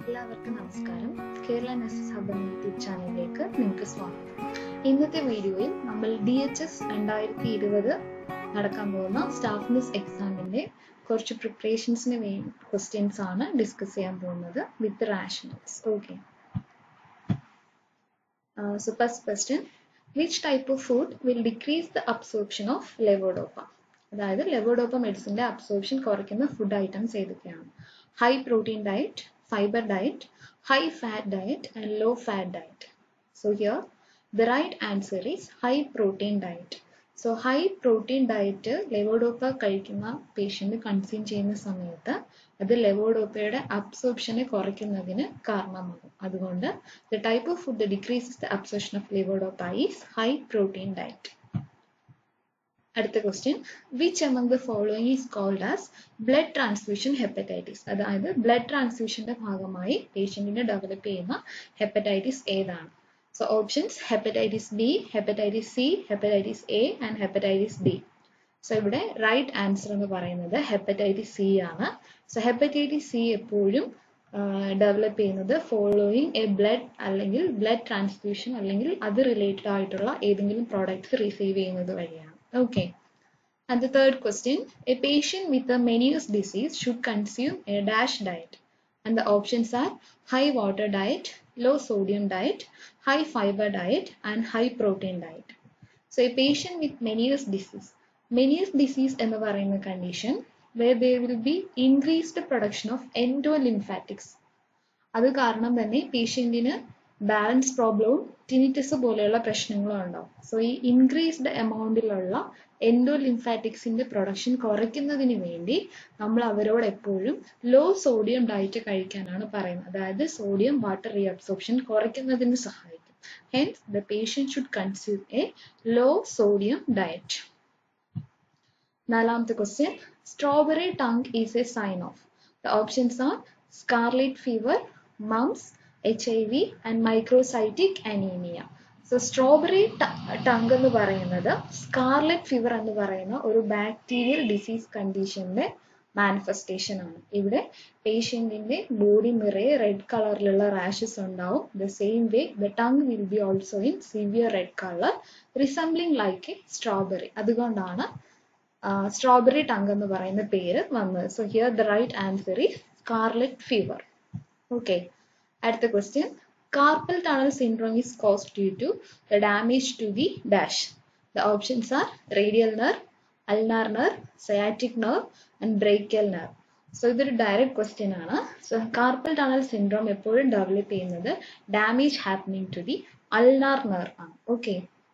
എല്ലാവർക്കും നമസ്കാരം Kerala nurses hub എന്ന യൂട്യൂബ് ചാനലിലേക്ക് നിങ്ങൾക്ക് സ്വാഗതം ഇന്നത്തെ വീഡിയോയിൽ നമ്മൾ ഡി എച്ച് എസ് രണ്ടായിരത്തി ഇരുപത് നടക്കാൻ പോകുന്ന സ്റ്റാഫ് നഴ്സ് എക്സാമിന്റെ കുറച്ച് പ്രിപ്പറേഷൻസിന് വേണ്ടി ക്വസ്റ്റ്യൻസ് ആണ് ഡിസ്കസ് ചെയ്യാൻ പോകുന്നത് with rationales okay so first question which type of food will decrease the absorption of levodopa അതായത് ലെവോഡോപ്പ മെഡിസിന്റെ അബ്സോർപ്ഷൻ കുറയ്ക്കുന്ന ഫുഡ് ഐറ്റംസ് ഏതൊക്കെയാണ് high protein diet fiber diet, high fat diet and low fat diet. So here the right answer is high protein diet. So high protein diet levodopa കഴിക്കുന്ന patient consume ചെയ്യുന്ന സമയത്ത് അത് ലെവോഡോപ്പയുടെ അബ്സോർപ്ഷനെ കുറയ്ക്കുന്നതിന് കാരണമാകും അതുകൊണ്ട് the type of food decreases the absorption of levodopa is high protein diet അടുത്ത question which among the following is called as blood transfusion hepatitis അതായത് ബ്ലഡ് ട്രാൻസ്ഫ്യൂഷന്റെ ഭാഗമായി പേഷ്യന്റിന് ഡെവലപ്പ് ചെയ്യുന്ന ഹെപ്പറ്റൈറ്റിസ് ഏതാണ് so options hepatitis B hepatitis C hepatitis A and hepatitis D so ഇവിടെ right answer എന്ന് പറയുന്നത് ഹെപ്പറ്റൈറ്റിസ് സി ആണ് സോ ഹെപ്പറ്റൈറ്റിസ് സി എപ്പോഴും ഡെവലപ്പ് ചെയ്യുന്നത് ഫോളോയിങ് എ ബ്ലഡ് അല്ലെങ്കിൽ ബ്ലഡ് ട്രാൻസ്ഫ്യൂഷൻ അല്ലെങ്കിൽ അത് റിലേറ്റഡ് ആയിട്ടുള്ള ഏതെങ്കിലും പ്രോഡക്ട്സ് റിസീവ് ചെയ്യുന്നത് വഴിയാണ് Okay. And the third question, a patient with a Meniere's disease should consume a dash diet. And the options are high water diet, low sodium diet, high fiber diet, and high protein diet. So a patient with Meniere's disease. Meniere's disease in the പറയുന്ന condition where there will be increased production of endolymphatics. അത് കാരണം തന്നെ പേഷ്യൻറ്റിന് balance പ്രോബ്ലവും ടിനിറ്റിസ് പോലെയുള്ള പ്രശ്നങ്ങളും ഉണ്ടാവും so ഈ increased എമൗണ്ടിലുള്ള എൻഡോ ലിംഫാറ്റിക്സിന്റെ പ്രൊഡക്ഷൻ കുറയ്ക്കുന്നതിന് വേണ്ടി നമ്മൾ അവരോട് എപ്പോഴും ലോ സോഡിയം ഡയറ്റ് കഴിക്കാനാണ് പറയുന്നത് അതായത് സോഡിയം വാട്ടർ റീഅബ്സോർപ്ഷൻ കുറയ്ക്കുന്നതിന് സഹായിക്കും hence the patient should consume a low sodium diet നാലാമത്തെ question strawberry tongue is a sign of the options are scarlet fever mumps H I V and microcytic anaemia so strawberry tongue എന്ന് പറയുന്നത് Scarlett fever എന്ന് പറയുന്ന ഒരു bacterial disease കണ്ടീഷന്റെ manifestation ആണ് ഇവിടെ പേഷ്യന്റിന്റെ body നിറയെ റെഡ് കളറിലുള്ള റാഷസ് ഉണ്ടാവും the same way the tongue will be also in severe red colour resembling like a strawberry അതുകൊണ്ടാണ് സ്ട്രോബെറി ടങ് എന്ന് പറയുന്ന പേര് വന്നത് so here the right answer is scarlet fever okay അടുത്ത question carpal tunnel syndrome is caused due to the damage to the dash. The options are radial nerve, ulnar nerve, sciatic nerve and brachial nerve. So ഇതൊരു direct question ആണ് so carpal tunnel syndrome എപ്പോഴും develop ചെയ്യുന്നത് damage happening to the ulnar nerve ആണ് okay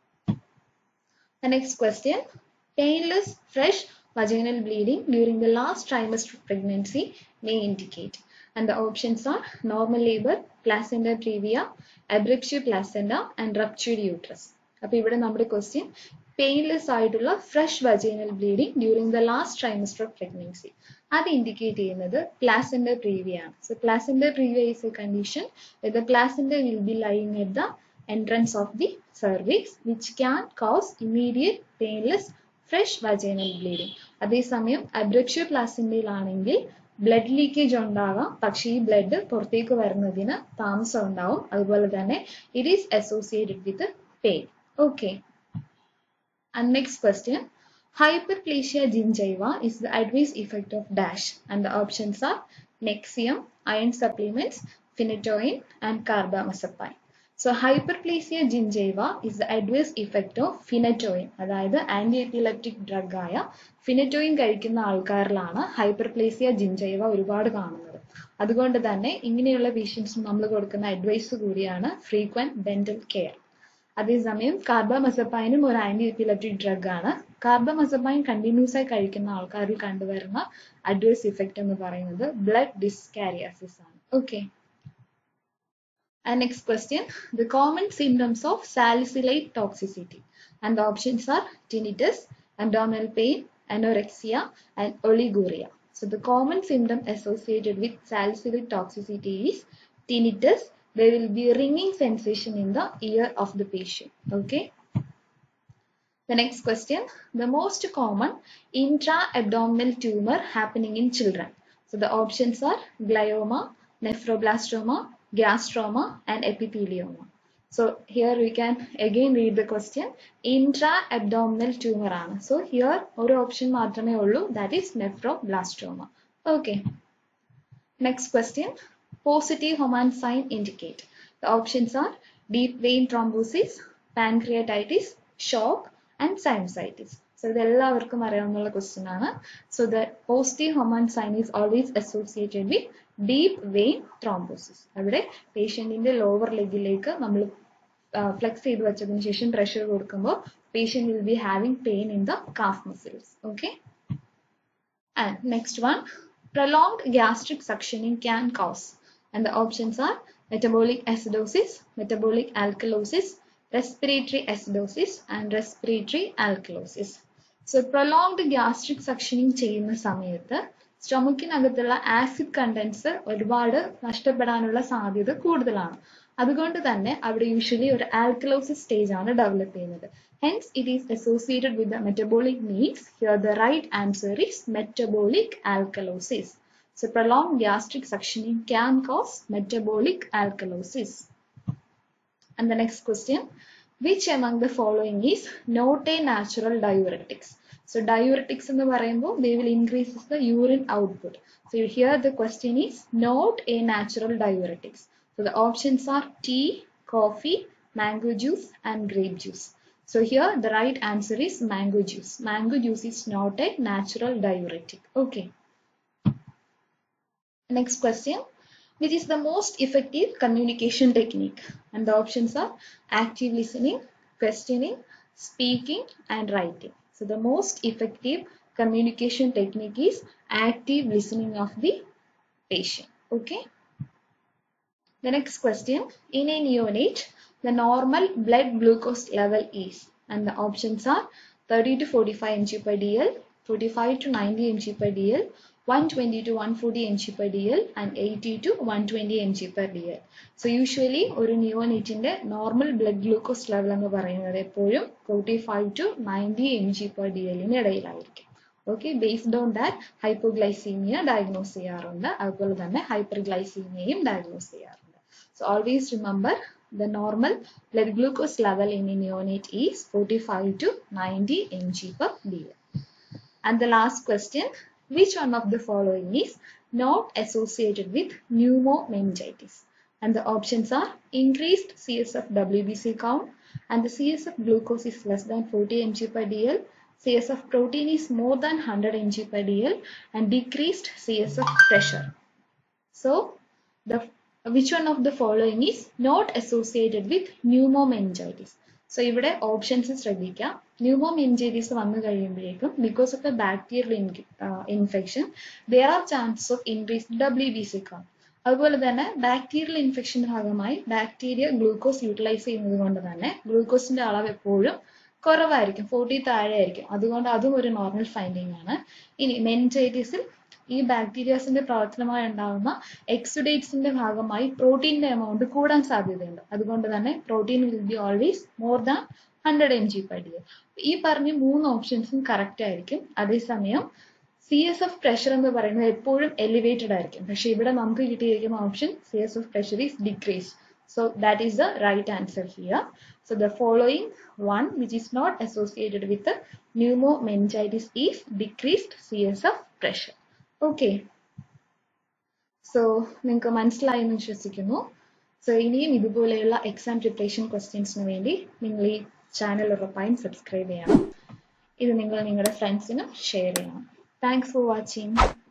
next question painless fresh vaginal bleeding during the last trimester of pregnancy may indicate. And the options are normal labor, placenta previa, abruptio placenta and ruptured uterus. അപ്പോൾ ഇവിടെ നമ്മുടെ question painless ആയിട്ടുള്ള fresh vaginal bleeding during the last trimester of pregnancy അത് indicate ചെയ്യുന്നത് placenta previa ആണ് so placenta previa is a condition the placenta will be lying at the entrance of the cervix which can cause immediate painless fresh vaginal bleeding അതേസമയം abruptio പ്ലാസിൻ്റെയിലാണെങ്കിൽ blood leakage ഉണ്ടാകാം പക്ഷേ ഈ blood പുറത്തേക്ക് വരുന്നതിന് താമസം ഉണ്ടാവും അതുപോലെ തന്നെ it is associated with pain okay and next question hyperplasia gingiva is the adverse effect of dash and the options are nexium iron supplements phenytoin and carbamazepine so hyperplasia gingiva is the adverse effect of phenytoin അതായത് anti epileptic drug ആയ ഫിനറ്റോയിൻ കഴിക്കുന്ന ആൾക്കാരിലാണ് hyperplasia ജിഞ്ചൈവ ഒരുപാട് കാണുന്നത് അതുകൊണ്ട് തന്നെ ഇങ്ങനെയുള്ള പേഷ്യൻസിന് നമ്മൾ കൊടുക്കുന്ന അഡ്വൈസ് കൂടിയാണ് ഫ്രീക്വന്റ് ഡെന്റൽ കെയർ അതേസമയം കാർബമസപ്പൈനും ഒരു ആന്റി എപ്പിലെപ്റ്റിക് ഡ്രഗ് ആണ് കാർബമസപ്പൈൻ കണ്ടിന്യൂസ് ആയി കഴിക്കുന്ന ആൾക്കാരിൽ കണ്ടുവരുന്ന അഡ്വേഴ്സ് ഇഫക്റ്റ് എന്ന് പറയുന്നത് ബ്ലഡ് ഡിസ്കാരിയാസിസ് ആണ് okay And next question, the common symptoms of salicylate toxicity. And the options are tinnitus, abdominal pain, anorexia, and oliguria. So the common symptom associated with salicylate toxicity is tinnitus. There will be a ringing sensation in the ear of the patient. Okay. The next question, the most common intra-abdominal tumor happening in children. So the options are glioma, nephroblastoma, gastroma, and epithelioma. So here we can again read the question. Intra-abdominal tumor ആണ്. So here ഒരു option മാത്രമേ ഉള്ളൂ that is nephroblastoma. Okay. Next question. Positive Homan sign indicate. The options are deep vein thrombosis, pancreatitis, shock, and sinusitis. So ഇത് എല്ലാവർക്കും അറിയാവുന്ന question ആണ് so the positive Homan sign is always associated with deep vein thrombosis അവിടെ പേഷ്യന്റിന്റെ lower ലെഗിലേക്ക് നമ്മൾ flex ചെയ്ത് വെച്ചതിന് ശേഷം പ്രഷർ കൊടുക്കുമ്പോൾ patient will be having pain in the calf muscles okay and next one prolonged gastric suctioning can cause and the options are metabolic acidosis, metabolic alkalosis, respiratory acidosis, and respiratory alkalosis. So prolonged gastric suctioning ചെയ്യുന്ന സമയത്ത് സ്റ്റൊമക്കിനകത്തുള്ള acid contents ഒരുപാട് നഷ്ടപ്പെടാനുള്ള സാധ്യത കൂടുതലാണ് അതുകൊണ്ട് തന്നെ അവിടെ usually ഒരു alkalosis stage ആണ് ഡെവലപ്പ് ചെയ്യുന്നത് hence it is associated with the metabolic needs here the right answer is metabolic alkalosis So prolonged gastric suctioning can cause metabolic alkalosis. And the next question, which among the following is not a natural diuretics? So diuretics in the പറയുമ്പോൾ they will increase the urine output. So here the question is not a natural diuretics. So the options are tea, coffee, mango juice and grape juice. So here the right answer is mango juice. Mango juice is not a natural diuretic. Okay. Next question. Which is the most effective communication technique? And the options are active listening, questioning, speaking, and writing. So the most effective communication technique is active listening of the patient. Okay. The next question. In a neonate, the normal blood glucose level is, and the options are 30 to 45 mg per dl, 45 to 90 mg per dl, 120 to 140 mg per dl and 80 to 120 mg per dl. So usually ഒരു നിയോനേറ്റിന്റെ normal blood glucose level എന്ന് പറയുന്നത് എപ്പോഴും forty five to ninety M G per D എല്ലിന് ഇടയിലായിരിക്കും okay based on that hypoglycaemia diagnose ചെയ്യാറുണ്ട് അതുപോലെ തന്നെ ഹൈപ്പർ ഗ്ലൈസീമിയയും ഡയഗ്നോസ് ചെയ്യാറുണ്ട് so always remember the normal blood glucose level in a neonate is 45 to 90 mg per dl. And the last question, which one of the following is not associated with pneumomeningitis? And the options are increased CSF WBC count and the CSF glucose is less than 40 mg per dl, CSF protein is more than 100 mg per dl and decreased CSF pressure. So the which one of the following is not associated with pneumomeningitis? So ഇവിടെ options ശ്രദ്ധിക്കാം pneumomeningitis വന്നു കഴിയുമ്പോഴേക്കും because of the bacterial infection there are chances of increase W B C count അതുപോലെ തന്നെ bacterial ഇൻഫെക്ഷന്റെ ഭാഗമായി bacteria glucose utilise ചെയ്യുന്നത് കൊണ്ട് തന്നെ ഗ്ലൂക്കോസിന്റെ അളവ് എപ്പോഴും കുറവായിരിക്കും ഫോർട്ടി താഴെ ആയിരിക്കും അതുകൊണ്ട് അതും ഒരു നോർമൽ ഫൈൻഡിങ് ആണ് ഇനി മെൻജൈറ്റിസിൽ ഈ ബാക്ടീരിയാസിന്റെ പ്രവർത്തനമായി ഉണ്ടാകുന്ന എക്സുഡേറ്റ്സിന്റെ ഭാഗമായി പ്രോട്ടീന്റെ എമൗണ്ട് കൂടാൻ സാധ്യതയുണ്ട് അതുകൊണ്ട് തന്നെ protein will be always more than hundred M G per D ഈ പറഞ്ഞ മൂന്ന് ഓപ്ഷൻസും കറക്റ്റ് ആയിരിക്കും അതേസമയം സി എസ് എഫ് പ്രഷർ എന്ന് പറയുന്നത് എപ്പോഴും എലിവേറ്റഡ് ആയിരിക്കും പക്ഷെ ഇവിടെ നമുക്ക് കിട്ടിയിരിക്കുന്ന option C S F pressure is decrease so that is the right answer here so the following one which is not associated with the pneumomeningitis is decreased CSF pressure. Okay so നിങ്ങൾക്ക് മനസ്സിലായി എന്ന് വിശ്വസിക്കുന്നു so ഇനിയും ഇതുപോലെയുള്ള exam preparation ക്വസ്റ്റ്യൻസിന് വേണ്ടി നിങ്ങൾ ഈ channel ഉറപ്പായും സബ്സ്ക്രൈബ് ചെയ്യണം ഇത് നിങ്ങൾ നിങ്ങളുടെ ഫ്രണ്ട്സിനും ഷെയർ ചെയ്യണം താങ്ക്സ് ഫോർ വാച്ചിങ്